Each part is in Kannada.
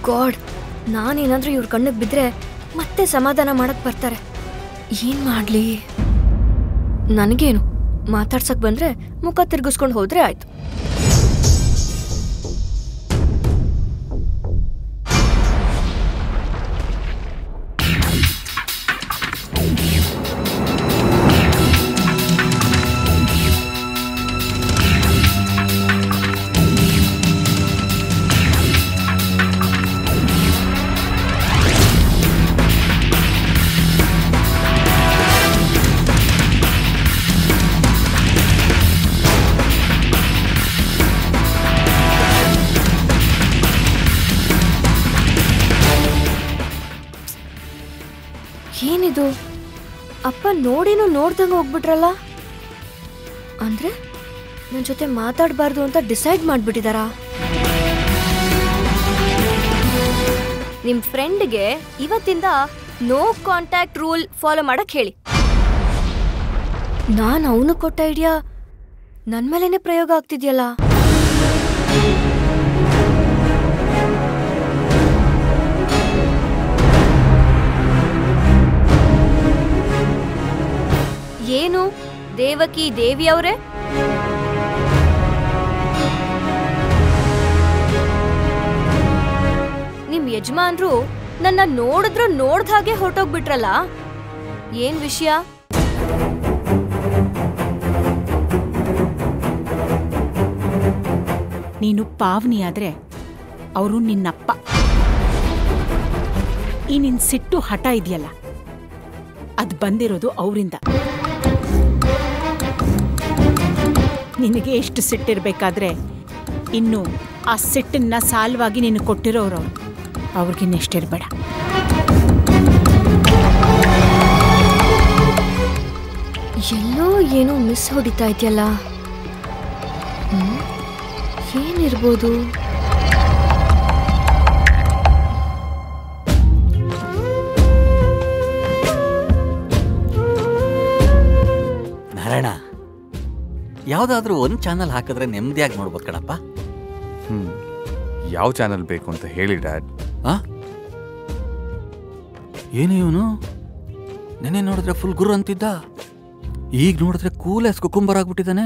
ಗಾಡ್ ನಾನೇನಾದ್ರೂ ಇವ್ರ ಕಣ್ಣಿಗೆ ಬಿದ್ರೆ ಮತ್ತೆ ಸಮಾಧಾನ ಮಾಡಕ್ ಬರ್ತಾರೆ ಏನ್ ಮಾಡ್ಲಿ ನನಗೇನು ಮಾತಾಡ್ಸಕ್ ಬಂದ್ರೆ ಮುಖ ತಿರ್ಗಿಸ್ಕೊಂಡು ಹೋದ್ರೆ ಆಯ್ತು ಏನಿದು ಅಪ್ಪ ನೋಡಿನೂ ನೋಡ್ದಂಗೆ ಹೋಗ್ಬಿಟ್ರಲ್ಲ ಅಂದ್ರೆ ನನ್ನ ಜೊತೆ ಮಾತಾಡಬಾರ್ದು ಅಂತ ಡಿಸೈಡ್ ಮಾಡ್ಬಿಟ್ಟಿದಾರಾ ನಿಮ್ ಫ್ರೆಂಡ್ಗೆ ಇವತ್ತಿಂದ ನೋ ಕಾಂಟ್ಯಾಕ್ಟ್ ರೂಲ್ ಫಾಲೋ ಮಾಡಕ್ ಹೇಳಿ ನಾನು ಅವನು ಕೊಟ್ಟ ಐಡಿಯಾ ನನ್ ಮೇಲೇನೆ ಪ್ರಯೋಗ ಆಗ್ತಿದ್ಯಲ್ಲ ಏನು ದೇವಕಿ ದೇವಿ ಅವರೇ ನಿಮ್ ಯಜಮಾನ್ರು ನನ್ನ ನೋಡಿದ್ರು ನೋಡ್ದ ಹಾಗೆ ಹೊರಟೋಗ್ಬಿಟ್ರಲ್ಲ ಏನ್ ವಿಷಯ ನೀನು ಪಾವನಿ ಆದ್ರೆ ಅವರು ನಿನ್ನಪ್ಪ ಈ ನಿನ್ ಸಿಟ್ಟು ಹಠ ಇದೆಯಲ್ಲ ಅದ್ ಬಂದಿರೋದು ಅವರಿಂದ ನಿನಗೆ ಎಷ್ಟು ಸಿಟ್ಟಿರ್ಬೇಕಾದ್ರೆ ಇನ್ನು ಆ ಸಿಟ್ಟನ್ನ ಸಾಲವಾಗಿ ನೀನು ಕೊಟ್ಟಿರೋರು ಅವ್ರಿಗಿನ್ನೆಷ್ಟಿರ್ಬೇಡ ಎಲ್ಲೋ ಏನೋ ಮಿಸ್ ಹೊಡಿತಾ ಇದೆಯಲ್ಲ ಹ್ಮ್? ಏನಿರ್ಬೋದು ನಾರಾಯಣ ಯಾವ್ದಾದ್ರೂ ಒಂದ್ ಚಾನಲ್ ಹಾಕಿದ್ರೆ ನೆಮ್ಮದಿಯಾಗಿ ನೋಡ್ಬೋದು ಕಣಪ್ಪ ಹ್ಮ್ ಯಾವ ಚಾನಲ್ ಬೇಕು ಅಂತ ಹೇಳಿ ಡ್ಯಾಡ್ ಆ ಏನು ಇವನು ನೆನೆ ನೋಡಿದ್ರೆ ಫುಲ್ ಗುರು ಅಂತಿದ್ದ ಈಗ ನೋಡಿದ್ರೆ ಕೂಲೆಸ್ ಕುಕುಂಬರ್ ಆಗ್ಬಿಟ್ಟಿದ್ದಾನೆ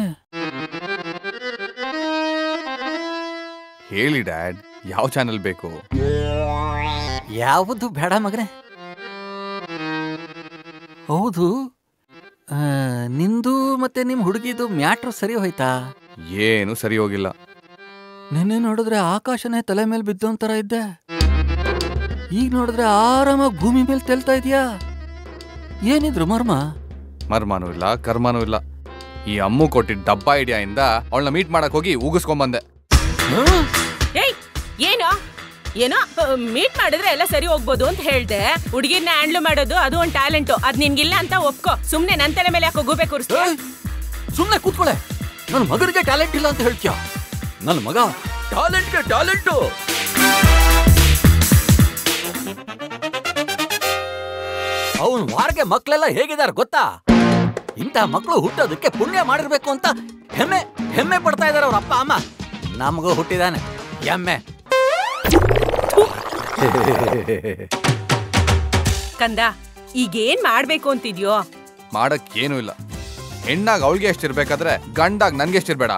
ಹೇಳಿ ಡ್ಯಾಡ್ ಯಾವ ಚಾನಲ್ ಬೇಕು ಯಾವುದು ಬೇಡ ಮಗನೇ ಹೌದು ಆ, ನಿಂದು ಮತ್ತೆ ನಿಮ್ ಹುಡುಗಿದು ಮ್ಯಾಟ್ರ್ ಸರಿ ಹೋಯ್ತಾ ಏನು ಸರಿ ಹೋಗಿಲ್ಲ ನಿನ್ನೆ ನೋಡಿದ್ರೆ ಆಕಾಶನೇ ತಲೆ ಮೇಲೆ ಬಿದ್ದೋಂತರ ಇದ್ದೆ ಈಗ ನೋಡಿದ್ರೆ ಆರಾಮಾಗಿ ಭೂಮಿ ಮೇಲೆ ತೇಲ್ತಾ ಇದೀಯಾ ಏನಿದ್ರು ಮರ್ಮ ಮರ್ಮಾನೂ ಇಲ್ಲ ಕರ್ಮಾನೂ ಇಲ್ಲ ಈ ಅಮ್ಮು ಕೊಟ್ಟಿದ್ದ ಡಬ್ಬ ಐಡಿಯಾಯಿಂದ ಅವಳನ್ನ ಮೀಟ್ ಮಾಡಕ್ ಹೋಗಿ ಉಗಿಸ್ಕೊಂಬಂದೆ ಏಯ್ ಏನೋ ಏನೋ ಮೀಟ್ ಮಾಡಿದ್ರೆ ಎಲ್ಲ ಸರಿ ಹೋಗ್ಬೋದು ಅಂತ ಹೇಳ್ದೆ ಹುಡುಗಿರ್ನ ಹ್ಯಾಂಡ್ಲ್ ಮಾಡೋದು ಅದು ಒಂದು ಟ್ಯಾಲೆಂಟು ಅದ್ ನಿನ್ಗಿಲ್ಲ ಅಂತ ಒಪ್ಕೋ ಸುಮ್ನೆ ನನ್ ತಲೆ ಮೇಲೆ ಯಾಕೋ ಗೂಬೆ ಕೂರಿಸ್ತೀಯ ಸುಮ್ಮನೆ ಕೂತ್ಕೊಳೆ ನನ್ನ ಮಗನಿಗೆ ಟ್ಯಾಲೆಂಟ್ ಇಲ್ಲ ಅಂತ ಹೇಳ್ತೀಯ ನನ್ನ ಮಗ ಟ್ಯಾಲೆಂಟ್ಗೆ ಟ್ಯಾಲೆಂಟು ಅವನ್ ವಾರ್ಗೆ ಮಕ್ಳೆಲ್ಲ ಹೇಗಿದ್ದಾರೆ ಗೊತ್ತಾ ಇಂಥ ಮಕ್ಕಳು ಹುಟ್ಟೋದಕ್ಕೆ ಪುಣ್ಯ ಮಾಡಿರ್ಬೇಕು ಅಂತ ಹೆಮ್ಮೆ ಹೆಮ್ಮೆ ಪಡ್ತಾ ಇದಾರೆ ಅವ್ರ ಅಪ್ಪ ಅಮ್ಮ ನಮಗೂ ಹುಟ್ಟಿದಾನೆ ಎಮ್ಮೆ ಕಂದ ಈಗೇನ್ ಮಾಡ್ಬೇಕು ಅಂತಿದ್ಯೋ ಮಾಡಕ್ ಏನೂ ಇಲ್ಲ ಹೆಣ್ಣಾಗ ಅವಳಿಗೆ ಎಷ್ಟಿರ್ಬೇಕಾದ್ರೆ ಗಂಡಾಗ ನನ್ಗೆ ಎಷ್ಟಿರ್ಬೇಡ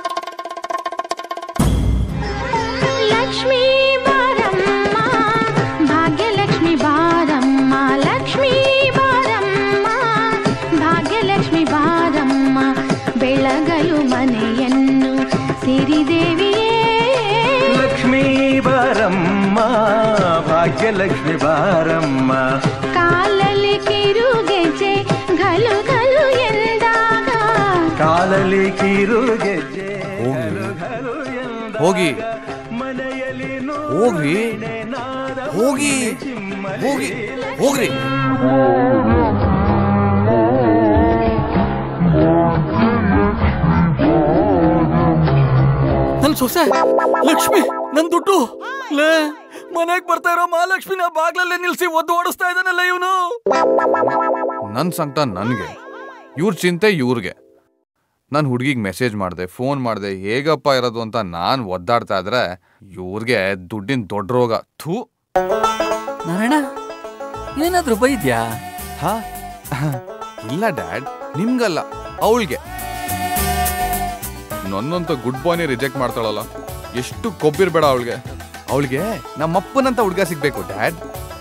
ಲಕ್ಷ್ಮೀ ಬಾರಮ್ಮ ಭಾಗ್ಯಲಕ್ಷ್ಮಿ ಬಾರಮ್ಮ ಲಕ್ಷ್ಮೀ ಬಾರಮ್ಮ ಭಾಗ್ಯಲಕ್ಷ್ಮಿ ಬಾರಮ್ಮ ಬೆಳಗಲು ಮನೆಯನ್ನು ಸಿರಿದೇವಿಯೇ ಲಕ್ಷ್ಮೀ ಬಾರಮ್ಮ ಭಾಗ್ಯಲಕ್ಷ್ಮಿ ಬಾರಮ್ಮ ಕಾಲಲ್ಲಿ ಕಿರುಗೆಜೆ ಘಲು ಘಲು ಎಂದಾಗ ಕಾಲಲ್ಲಿ ಕಿರು ಗೆಜ್ಜೆ ಹೋಗಿ ಹೋಗ್ರಿ ಹೋಗಿ ಹೋಗಿ ಹೋಗ್ರಿ ನನ್ ಸೊಸೆ ಲಕ್ಷ್ಮಿ ನನ್ ದುಡ್ಡು ಲೇ ಮನೆಗ್ ಬರ್ತಾ ಇರೋ ಮಹಾಲಕ್ಷ್ಮಿನ ಬಾಗ್ಲಲ್ಲೇ ನಿಲ್ಸಿ ಒದ್ದು ಓಡಿಸ್ತಾ ಇದ್ದಾನಲ್ಲ ಇವನು ನನ್ ಸಂಕಟ ನನ್ಗೆ ಇವ್ರ ಚಿಂತೆ ಇವ್ರಿಗೆ ನಾನು ಹುಡುಗಿಗೆ ಮೆಸೇಜ್ ಮಾಡಿದೆ ಫೋನ್ ಮಾಡಿದೆ ಹೇಗಪ್ಪ ಇರೋದು ಅಂತ ನಾನು ಒದ್ದಾಡ್ತಾ ಇದ್ರೆ ಇವ್ರಿಗೆ ದುಡ್ಡಿನ ದೊಡ್ಡ ರೋಗ ಥೂ ನಾರಾಯಣ ಏನಾದ್ರೂ ಬೈದ್ಯಾ ಹಾ ಇಲ್ಲ ಡ್ಯಾಡ್ ನಿಮ್ಗಲ್ಲ ಅವಳಿಗೆ ನನ್ನಂತ ಗುಡ್ ಬಾಯ್ನೇ ರಿಜೆಕ್ಟ್ ಮಾಡ್ತಾಳಲ್ಲ ಎಷ್ಟು ಕೊಬ್ಬಿರ್ಬೇಡ ಅವಳಿಗೆ ಅವಳಿಗೆ ನಮ್ಮಪ್ಪನಂತ ಹುಡ್ಗ ಸಿಗ್ಬೇಕು ಡ್ಯಾಡ್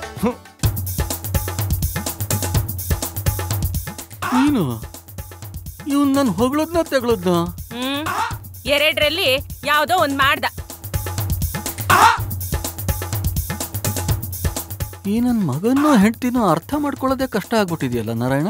ನೀನು ಇವನ್ ನಾನು ಹೊಗಳದ್ನ ತೆಗಳದ್ನ ಹ್ಮ್ ಎರಡ್ರಲ್ಲಿ ಯಾವ್ದೋ ಒಂದ್ ಮಾಡ್ದ ಈ ನನ್ನ ಮಗನೂ ಹೆಂಡ್ತಿನೂ ಅರ್ಥ ಮಾಡ್ಕೊಳ್ಳೋದೇ ಕಷ್ಟ ಆಗ್ಬಿಟ್ಟಿದೆಯಲ್ಲ ನಾರಾಯಣ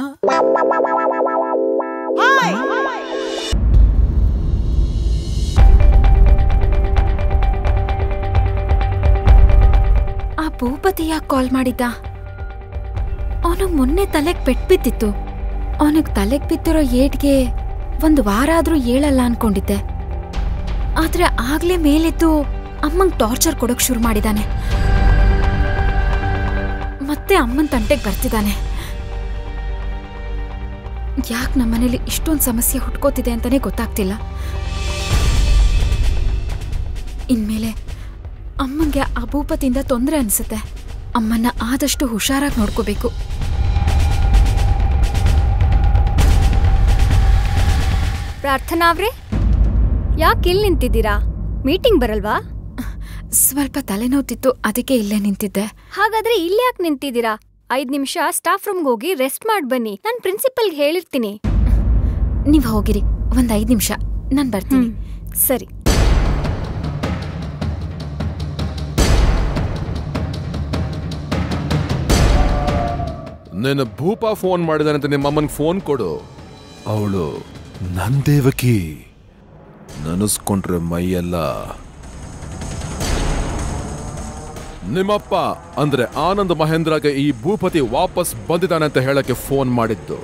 ಆ ಭೂಪತಿ ಯಾಕೆ ಕಾಲ್ ಮಾಡಿದ್ದ ಅವನಿಗೆ ಮೊನ್ನೆ ತಲೆಗೆ ಪೆಟ್ಟು ಬಿದ್ದಿತ್ತು ಅವನಿಗೆ ತಲೆಗೆ ಬಿದ್ದಿರೋ ಏಟ್ಗೆ ಒಂದು ವಾರ ಆದ್ರೂ ಏಳಲ್ಲ ಅನ್ಕೊಂಡಿದ್ದೆ ಆದ್ರೆ ಆಗ್ಲೇ ಮೇಲೆದ್ದು ಅಮ್ಮಂಗ್ ಟಾರ್ಚರ್ ಕೊಡೋಕ್ ಶುರು ಮಾಡಿದಾನೆ ಮತ್ತೆ ಅಮ್ಮನ್ ತಂಟೆಗೆ ಬರ್ತಿದ್ದಾನೆ ಯಾಕೆ ನಮ್ಮನೇಲಿ ಇಷ್ಟೊಂದು ಸಮಸ್ಯೆ ಹುಟ್ಕೋತಿದೆ ಅಂತಾನೆ ಗೊತ್ತಾಗ್ತಿಲ್ಲ ಇನ್ಮೇಲೆ ಅಮ್ಮಂಗೆ ಆ ಭೂಪತಿಯಿಂದ ತೊಂದರೆ ಅನ್ಸುತ್ತೆ ಅಮ್ಮನ್ನ ಆದಷ್ಟು ಹುಷಾರಾಗಿ ನೋಡ್ಕೋಬೇಕು ಪ್ರಾರ್ಥನಾ ಅವ್ರೆ ಯಾಕೆ ಇಲ್ಲಿ ನಿಂತಿದ್ದೀರಾ ಮೀಟಿಂಗ್ ಬರಲ್ವಾ ಸ್ವಲ್ಪ ತಲೆನೋತಿತ್ತು ಅದಕ್ಕೆ ಇಲ್ಲೇ ನಿಂತಿದ್ದೆ ಹಾಗಾದ್ರೆ ಇಲ್ಲಿ ಯಾಕೆ ನಿಂತಿದ್ದೀರಾ ಐದ್ ನಿಮಿಷ ಸ್ಟಾಫ್ ರೂಮ್ಗೆ ಹೋಗಿ ರೆಸ್ಟ್ ಮಾಡಿ ಬನ್ನಿ ನಾನು ಪ್ರಿನ್ಸಿಪಲ್ಗೆ ಹೇಳಿರ್ತೀನಿ ನೀವ್ ಹೋಗಿರಿ ಒಂದ್ ಐದ್ ನಿಮಿಷ ನಾನ್ ಬರ್ತೀನಿ ಸರಿ ನಿನ್ನ ಭೂಪ ಫೋನ್ ಮಾಡಿದಾನಂತ ನಿಮ್ಮ ಅಮ್ಮನಿಗೆ ಫೋನ್ ಕೊಡು ಅವಳು ನನ್ ದೇವಕಿ ನನಸ್ಕೊಂಡ್ರೆ ಮೈಯೆಲ್ಲ ನಿಮ್ಮಪ್ಪ ಅಂದ್ರೆ ಆನಂದ್ ಮಹೇಂದ್ರಗೆ ಈ ಭೂಪತಿ ವಾಪಸ್ ಬಂದಿದ್ದಾನೆ ಅಂತ ಹೇಳಕ್ಕೆ ಫೋನ್ ಮಾಡಿದ್ದು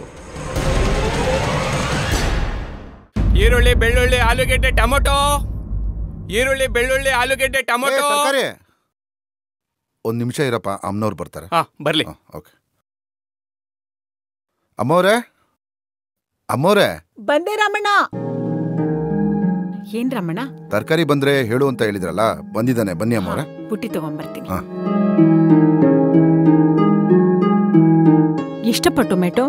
ಈರುಳ್ಳಿ ಬೆಳ್ಳುಳ್ಳಿ ಆಲೂಗೆಡ್ಡೆ ಟೊಮೊಟೊ ಈರುಳ್ಳಿ ಬೆಳ್ಳುಳ್ಳಿ ಆಲೂಗೆಡ್ಡೆ ಟೊಮೊಟೊ ತರಕಾರಿ ಒಂದ್ ನಿಮಿಷ ಇರಪ್ಪ ಅಮ್ಮನವ್ರು ಬರ್ತಾರೆ ಹಾ ಬರ್ಲಿ ಓಕೆ ಅಮ್ಮವ್ರೆ ಅಮ್ಮವ್ರೆ ಬಂದೆ ರಾಮಣ್ಣ ಏನ್ ರಮಣ ತರಕಾರಿ ಬಂದ್ರೆ ಹೇಳು ಅಂತ ಹೇಳಿದ್ರಲ್ಲ ಬಂದಿದ್ದಾನೆ ಬನ್ನಿ ಅಮ್ಮವ್ರೆ ಬುಟ್ಟಿ ತಗೊಂಬರ್ತೀನಿ ಹಾ. ಎಷ್ಟಪ್ಪ ಟೊಮೆಟೊ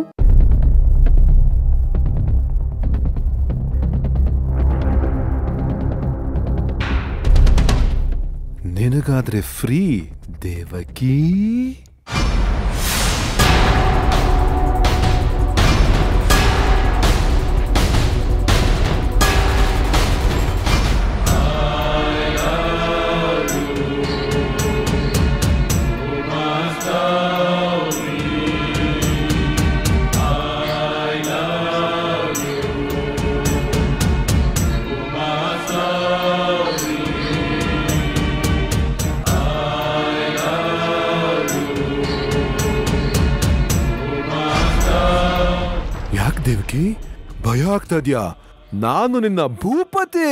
ನಿನಗಾದ್ರೆ ಫ್ರೀ ದೇವಕಿ ಯಾಕೆ ದೇವಕಿ ಭಯ ಆಗ್ತಾ ಇದ್ಯಾ ನಾನು ನಿನ್ನ ಭೂಪತಿ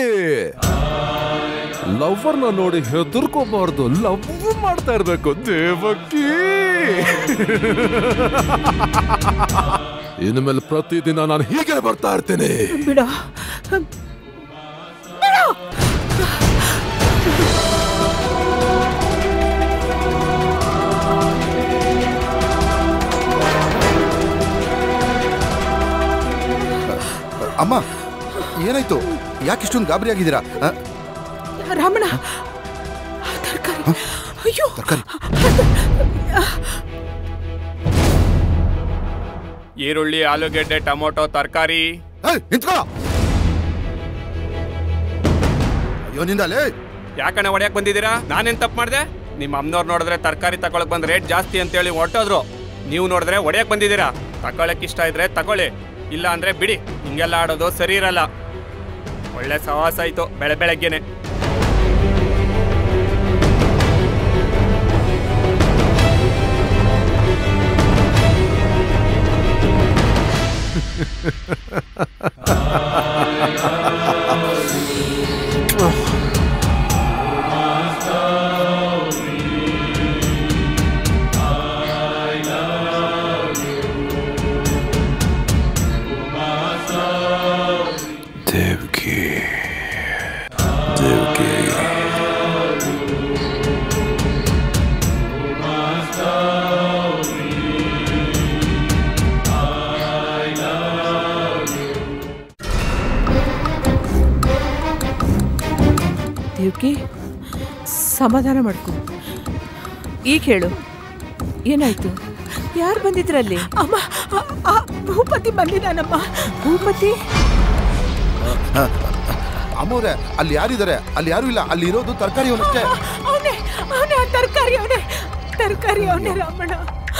ಲವ್ವರ್ನ ನೋಡಿ ಹೆದರ್ಕೋಬಾರ್ದು ಲವ್ ಮಾಡ್ತಾ ಇರ್ಬೇಕು ದೇವಕಿ ಇನ್ನು ಮೇಲೆ ಪ್ರತಿದಿನ ನಾನು ಹೀಗೆ ಬರ್ತಾ ಇರ್ತೇನೆ ಬಿಡ ಅಮ್ಮ ಏನಾಯ್ತು ಯಾಕೆ ಇಷ್ಟೊಂದು ಗಾಬರಿ ಆಗಿದ್ದೀರಾ ಆ, ರಾಮಣ್ಣ ತರಕಾರಿ ಅಯ್ಯೋ ತರಕಾರಿ ಈರುಳ್ಳಿ ಆಲೂಗೆಡ್ಡೆ ಟೊಮೊಟೊ ತರಕಾರಿ ನಿಂತ್ಕೋ ಅಯ್ಯೋ ನಿಂದಲೇ ಯಾಕಣ್ಣ ಹೊಡ್ಯಕ್ ಬಂದಿದ್ದೀರಾ ನಾನೇನ್ ತಪ್ಪು ಮಾಡ್ದೆ ನಿಮ್ಮ ಅಮ್ಮನವ್ರು ನೋಡಿದ್ರೆ ತರಕಾರಿ ತಗೊಳಕ್ ಬಂದ್ ರೇಟ್ ಜಾಸ್ತಿ ಅಂತೇಳಿ ಹೊರಟೋದ್ರು ನೀವು ನೋಡಿದ್ರೆ ಹೊಡ್ಯಕ್ ಬಂದಿದ್ದೀರಾ ತಗೊಳಕ್ ಇಷ್ಟ ಇದ್ರೆ ತಗೊಳ್ಳಿ ಇಲ್ಲ ಅಂದ್ರೆ ಬಿಡಿ ಹಿಂಗೆಲ್ಲ ಆಡೋದು ಸರಿ ಇರಲ್ಲ ಒಳ್ಳೆ ಸವಾಸ ಆಯ್ತು ಬೆಳೆ ಬೆಳಗ್ಗೆನೆ ದೇವ್ಕಿ ಸಮಾಧಾನ ಮಾಡ್ಕೊ ಈಗ ಹೇಳು ಏನಾಯ್ತು ಯಾರು ಬಂದಿದ್ರಲ್ಲಿ ಅಮ್ಮ ಆ- ಆ ಭೂಪತಿ ಬಂದಿದ್ದಾನಮ್ಮ ಭೂಪತಿ ಅಮ್ಮವ್ರೆ ಅಲ್ಲಿ ಯಾರಿದ್ದಾರೆ ಅಲ್ಲಿ ಯಾರು ಇಲ್ಲ ಅಲ್ಲಿ ಇರೋದು ತರಕಾರಿ ಅವನಷ್ಟೇ ಅವನೇ ಅವನೇ ಆ ತರಕಾರಿ ಅವನೇ ತರಕಾರಿ ಅವನೇ ರಾಮಣ್ಣ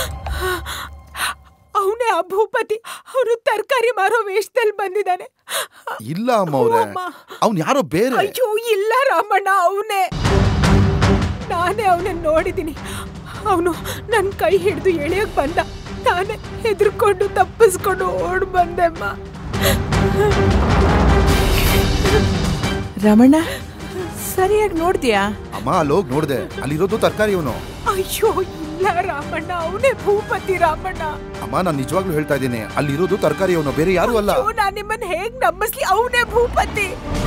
ಅವನೇ ಆ ಭೂಪತಿ ಅವನು ತರಕಾರಿ ಮಾರೋ ವೇಷದಲ್ಲಿ ಬಂದಿದ್ದಾನೆ ಇಲ್ಲ ಅಮ್ಮವ್ರೆ ಅಮ್ಮ. ಅವ್ನ್ ಯಾರೋ ಬೇರೆ ಅಯ್ಯೋ ಇಲ್ಲ ರಾಮಣ್ಣ ಅವನೇ ನಾನೇ ಅವನನ್ನ ನೋಡಿದ್ದೀನಿ ಅವನು ನನ್ನ ಕೈ ಹಿಡಿದು ಎಳೆಯಕ್ ಬಂದ ನಾನೇ ಹೆದರ್ಕೊಂಡು ತಪ್ಪಿಸ್ಕೊಂಡು ಓಡ್ ಬಂದೆಮ್ಮ ರಮಣ ಸರಿಯಾಗಿ ನೋಡ್ತೀಯಾ ಅಮ್ಮ ಅಲ್ಲಿ ಹೋಗಿ ನೋಡ್ದೆ ಅಲ್ಲಿರೋದು ತರಕಾರಿ ಅವನು ಅಯ್ಯೋ ಇಲ್ಲ ರಾಮಣ್ಣ ಅವನೇ ಭೂಪತಿ ರಾಮಣ್ಣ ಅಮ್ಮ ನಾನು ನಿಜವಾಗ್ಲೂ ಹೇಳ್ತಾ ಇದ್ದೀನಿ ಅಲ್ಲಿರೋದು ತರಕಾರಿ ಅವನು ಬೇರೆ ಯಾರು ಅಲ್ಲ ಅಯ್ಯೋ ನಾನ್ ನಿಮ್ಮನ್ನ ಹೇಗ್ ನಂಬಿಸ್ಲಿ ಅವನೇ ಭೂಪತಿ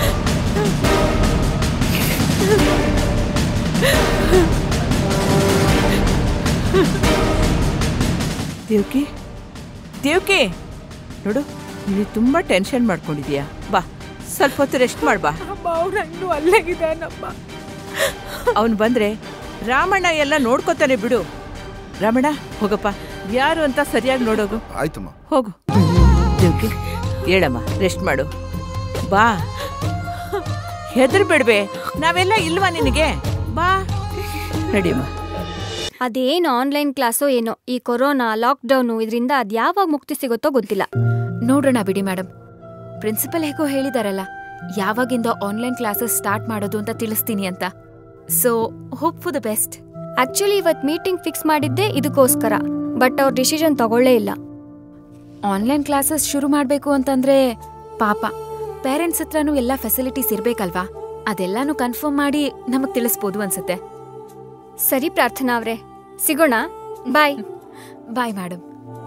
ದೇವ್ಕಿ ದೇವ್ಕಿ ನೋಡು ನೀನು ತುಂಬಾ ಟೆನ್ಷನ್ ಮಾಡ್ಕೊಂಡಿದೀಯಾ ಬಾ ಸ್ವಲ್ಪ ಹೊತ್ತು ರೆಸ್ಟ್ ಮಾಡ್ಬಾ ಅಮ್ಮ ಅವ್ರನ್ನು ಅಲ್ಲೇ ಇದ್ದಾನಮ್ಮ ಅವನು ಬಂದ್ರೆ ರಾಮಣ್ಣ ಎಲ್ಲ ನೋಡ್ಕೊತಾನೆ ಬಿಡು ರಾಮಣ್ಣ ಹೋಗಪ್ಪ ಯಾರು ಅಂತ ಸರಿಯಾಗಿ ನೋಡೋಗು ಆಯ್ತಮ್ಮ ಹೋಗು ದೇವ್ಕಿ ಹೇಳಮ್ಮ ರೆಸ್ಟ್ ಮಾಡು ಬಾ ಹೆದರ್ ಬಿಡ್ಬೆ ನಾವೆಲ್ಲ ಇಲ್ವಾ ನಿನಗೆ ಬಾ ನಡಿಯಮ್ಮ ಅದೇನು ಆನ್ಲೈನ್ ಕ್ಲಾಸೋ ಏನೋ ಈ ಕೊರೋನಾ ಲಾಕ್ಡೌನು ಇದರಿಂದ ಅದು ಯಾವಾಗ ಮುಕ್ತಿ ಸಿಗುತ್ತೋ ಗೊತ್ತಿಲ್ಲ ನೋಡೋಣ ಬಿಡಿ ಮೇಡಮ್ ಪ್ರಿನ್ಸಿಪಲ್ ಹೇಗೋ ಹೇಳಿದಾರಲ್ಲ ಯಾವಾಗಿಂದ ಆನ್ಲೈನ್ ಕ್ಲಾಸಸ್ ಸ್ಟಾರ್ಟ್ ಮಾಡೋದು ಅಂತ ತಿಳಿಸ್ತೀನಿ ಅಂತ so hope for the best actually ಇವತ್ತು ಮೀಟಿಂಗ್ ಫಿಕ್ಸ್ ಮಾಡಿದ್ದೆ ಇದಕ್ಕೋಸ್ಕರ ಬಟ್ ಅವ್ರ ಡಿಸಿಷನ್ ತಗೊಳ್ಳೇ ಇಲ್ಲ ಆನ್ಲೈನ್ ಕ್ಲಾಸಸ್ ಶುರು ಮಾಡಬೇಕು ಅಂತಂದ್ರೆ ಪಾಪ ಪೇರೆಂಟ್ಸ್ ಹತ್ರನೂ ಎಲ್ಲ ಫೆಸಿಲಿಟೀಸ್ ಇರ್ಬೇಕಲ್ವಾ ಅದೆಲ್ಲಾನು ಕನ್ಫರ್ಮ್ ಮಾಡಿ ನಮಗ್ ತಿಳಿಸ್ಬೋದು ಅನ್ಸುತ್ತೆ ಸರಿ ಪ್ರಾರ್ಥನಾ ಅವ್ರೆ ಸಿಗೋಣ ಬಾಯ್ ಬಾಯ್ ಮೇಡಮ್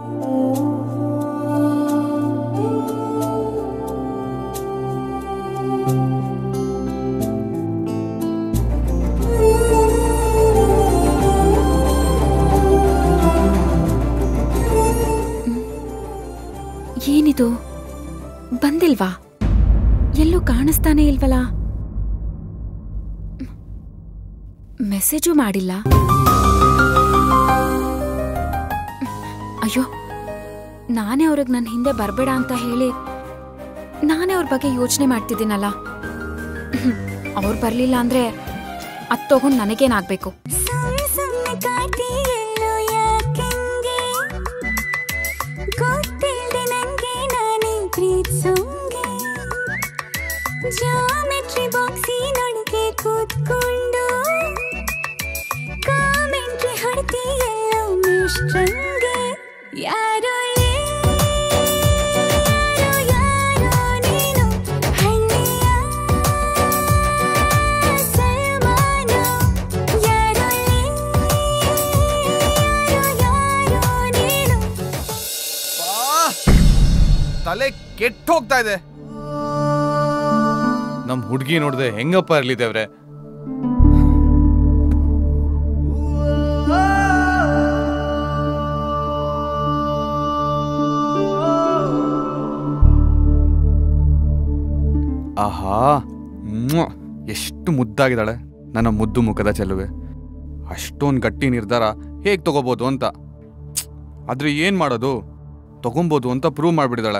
ಏನಿದು ಬಂದಿಲ್ವಾ ಎಲ್ಲೂ ಕಾಣಿಸ್ತಾನೆ ಇಲ್ವಲ್ಲ ಮೆಸೇಜು ಮಾಡಿಲ್ಲ ಅಯ್ಯೋ ನಾನೇ ಅವ್ರಿಗೆ ನನ್ನ ಹಿಂದೆ ಬರಬೇಡ ಅಂತ ಹೇಳಿ ನಾನೇ ಅವ್ರ ಬಗ್ಗೆ ಯೋಚನೆ ಮಾಡ್ತಿದ್ದೀನಲ್ಲ ಅವ್ರು ಬರಲಿಲ್ಲ ಅಂದ್ರೆ ಅದು ತಗೊಂಡು ನನಗೇನಾಗಬೇಕು ಗೊತ್ತಿಲ್ದೆ ನಂಗೆ ನಾನೇ ಪ್ರೀತಿಸೋಂಗೆ ಜಾಮೆಟ್ರಿ ಬಾಕ್ಸಿನೊಳಗೆ ಕೂತ್ಕೊಂಡು ಕಾಮೆಂಟ್ರಿ ಹೊಡ್ತಿ ಎಲ್ಲೋ ಮಿಷ್ಟ್ರಂಗೆ ಯಾರೋ ಏ, ಯಾರೋ ಯಾರೋ ನೀನು ಹಳ್ಳಿಯ ಸಲ್ಮಾನ ಯಾರೋ ಏ, ಯಾರೋ ಯಾರೋ ನೀನು ತಲೆ ಕೆಟ್ಟ ಹೋಗ್ತಾ ಇದೆ ನಮ್ ಹುಡ್ಗಿ ನೋಡ್ದೆ ಹೆಂಗಪ್ಪ ಇರ್ಲಿ ದೇವ್ರೆ ಆಹಾ ಮ್ವಾ! ಎಷ್ಟು ಮುದ್ದಾಗಿದ್ದಾಳೆ ನನ್ನ ಮುದ್ದು ಮುಖದ ಚೆಲುವೆ ಅಷ್ಟೊಂದು ಗಟ್ಟಿ ನಿರ್ಧಾರ ಹೇಗ್ ತಗೋಬೋದು ಅಂತ ಆದ್ರೆ ಏನ್ ಮಾಡೋದು ತಗೊಬೋದು ಅಂತ ಪ್ರೂವ್ ಮಾಡ್ಬಿಟ್ಟಿದ್ದಾಳೆ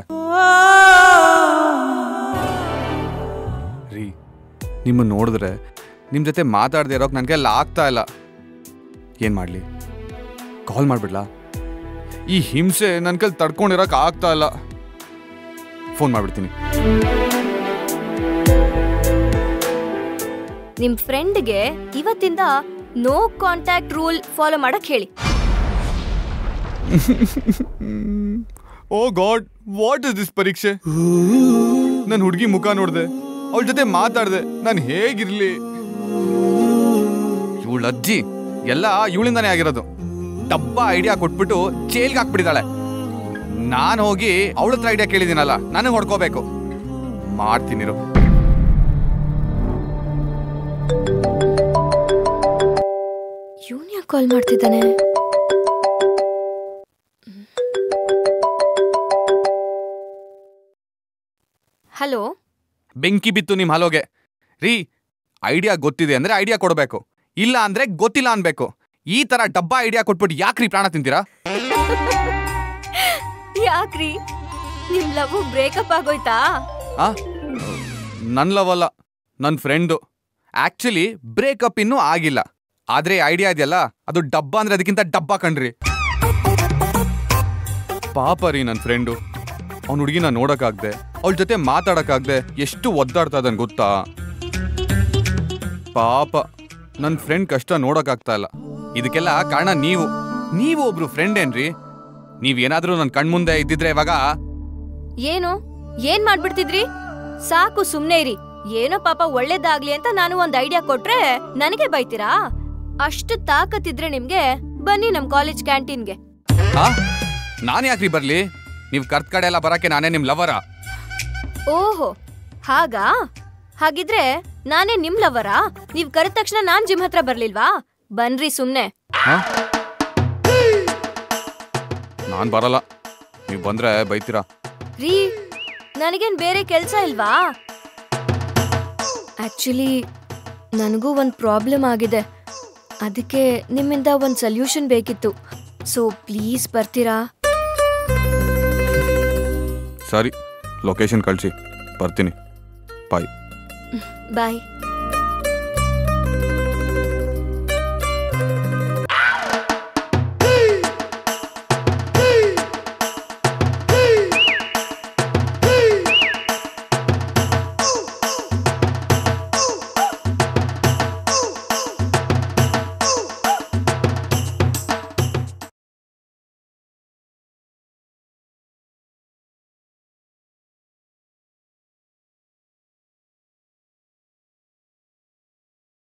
ರೀ ನಿಮ್ಮನ್ನ ನೋಡಿದ್ರೆ ನಿಮ್ಮ ಜೊತೆ ಮಾತಾಡದೆ ಇರೋಕೆ ನನಗೆ ಎಲ್ಲ ಆಗ್ತಾ ಇಲ್ಲ ಏನು ಮಾಡಲಿ ಕಾಲ್ ಮಾಡಿಬಿಡ್ಲಾ ಈ ಹಿಂಸೆ ನನ್ನ ಕೈಲಿ ತಡ್ಕೊಂಡಿರೋಕೆ ಆಗ್ತಾ ಇಲ್ಲ ಫೋನ್ ಮಾಡಿಬಿಡ್ತೀನಿ ನಿಮ್ ಫ್ರೆಂಡ್ಗೆ ಇವತ್ತಿಂದ ನೋ ಕಾಂಟ್ಯಾಕ್ಟ್ ರೂಲ್ ಫಾಲೋ ಮಾಡಕ್ ಹೇಳಿ oh God what is this ಪರೀಕ್ಷೆ ನನ್ನ ಹುಡುಗಿ ಮುಖ ನೋಡಿದೆ ಅವಳ ಜೊತೆ ಮಾತಾಡ್ದೆ ನಾನು ಹೇಗಿರ್ಲಿ ಇವಳ ಅಜ್ಜಿ ಎಲ್ಲ ಇವಳಿಂದಾನೇ ಆಗಿರೋದು ಡಬ್ಬ ಐಡಿಯಾ ಕೊಟ್ಬಿಟ್ಟು ಜೈಲ್ಗೆ ಹಾಕ್ಬಿಟ್ಟಿದ್ದಾಳೆ ನಾನು ಹೋಗಿ ಅವಳ ಹತ್ರ ಐಡಿಯಾ ಕೇಳಿದ್ದೀನಲ್ಲ ನನಗೆ ಹೊಡ್ಕೋಬೇಕು ಮಾಡ್ತೀನಿರು ಇವನ್ ಯಾಕೆ ಕಾಲ್ ಮಾಡ್ತಿದ್ದಾನೆ ಹಲೋ ಬೆಂಕಿ ಬಿತ್ತು ನಿಮ್ಮ ಹಲೋಗೆ ರೀ ಐಡಿಯಾ ಗೊತ್ತಿದೆ ಅಂದ್ರೆ ಐಡಿಯಾ ಕೊಡಬೇಕು ಇಲ್ಲ ಅಂದ್ರೆ ಗೊತ್ತಿಲ್ಲ ಅನ್ಬೇಕು ಈ ತರ ಡಬ್ಬ ಐಡಿಯಾ ಕೊಟ್ಬಿಟ್ಟು ಯಾಕ್ರಿ ಪ್ರಾಣ ತಿಂತೀರಾ ಯಾಕ್ರಿ ನಿಮ್ ಲವ್ ಬ್ರೇಕಪ್ ಆಗೋಯ್ತಾ ಆ ನನ್ ಲವ್ ಅಲ್ಲ ನನ್ನ ಫ್ರೆಂಡು ಆಕ್ಚುಲಿ ಬ್ರೇಕಪ್ ಇನ್ನೂ ಆಗಿಲ್ಲ ಆದ್ರೆ ಐಡಿಯಾ ಇದೆಯಲ್ಲ ಅದು ಡಬ್ಬ ಅಂದ್ರೆ ಅದಕ್ಕಿಂತ ಡಬ್ಬ ಕಣ್ರಿ ಪಾಪ ರೀ ನನ್ನ ಫ್ರೆಂಡು ಅವ್ನ ಹುಡುಗಿನ ನೋಡಕ್ಕಾಗ್ದೆ ಅವಳ ಜೊತೆ ಮಾತಾಡಕ್ಕಾಗ್ದೆ ಎಷ್ಟು ಒದ್ದಾಡ್ತಾ ಇದನ್ ಗೊತ್ತಾ ಪಾಪ ನನ್ನ ಫ್ರೆಂಡ್ ಕಷ್ಟ ನೋಡಕ್ಕಾಗ್ತಾ ಇಲ್ಲ ಇದಕ್ಕೆಲ್ಲ ಕಾರಣ ನೀವು ನೀವು ಒಬ್ರು ಫ್ರೆಂಡ್ ಏನ್ರಿ ನೀವೇನಾದ್ರೂ ನನ್ನ ಕಣ್ಮುಂದೆ ಇದ್ದಿದ್ರೆ ಇವಾಗ ಏನು ಏನ್ ಮಾಡ್ಬಿಡ್ತಿದ್ರಿ ಸಾಕು ಸುಮ್ನೆ ಇರಿ ಏನೋ ಪಾಪ ಒಳ್ಳೇದಾಗ್ಲಿ ಅಂತ ನಾನು ಒಂದ್ ಐಡಿಯಾ ಕೊಟ್ರೆ ನನಗೆ ಬೈತೀರಾ ಅಷ್ಟು ತಾಕತ್ತಿದ್ರೆ ನಿಮ್ಗೆ ಬನ್ನಿ ನಮ್ ಕಾಲೇಜ್ ಕ್ಯಾಂಟೀನ್ಗೆ ಆ ನಾನು ಯಾಕ್ರಿ ಬರ್ಲಿ ನೀವು ಕರ್ತ್ ಕಡೆ ಎಲ್ಲ ಬರಕ್ಕೆ ನಾನೇ ನಿಮ್ ಲವರ ಓಹೋ ಹಾಗಾ ಹಾಗಿದ್ರೆ ನಾನೇ ನಿಮ್ ಲವರಾ ನೀವ್ ಕರೆದ ತಕ್ಷಣ ನಾನ್ ಜಿಮ್ ಹತ್ರ ಬರ್ಲಿಲ್ವಾ ಬನ್ರಿ ಸುಮ್ನೆ ನಾನ್ ಬರಲ್ಲ ನೀವು ಬಂದ್ರೆ ಬೈತೀರಾ ರೀ ನನಗೇನ್ ಬೇರೆ ಕೆಲ್ಸ ಇಲ್ವಾ ಆಕ್ಚುಲಿ ನನಗೂ ಒಂದು ಪ್ರಾಬ್ಲಮ್ ಆಗಿದೆ ಅದಕ್ಕೆ ನಿಮ್ಮಿಂದ ಒಂದು ಸೊಲ್ಯೂಷನ್ ಬೇಕಿತ್ತು ಸೊ ಪ್ಲೀಸ್ ಬರ್ತೀರಾ ಸರಿ ಲೊಕೇಶನ್ ಕಳಿಸಿ ಬರ್ತೀನಿ ಬಾಯ್ ಬಾಯ್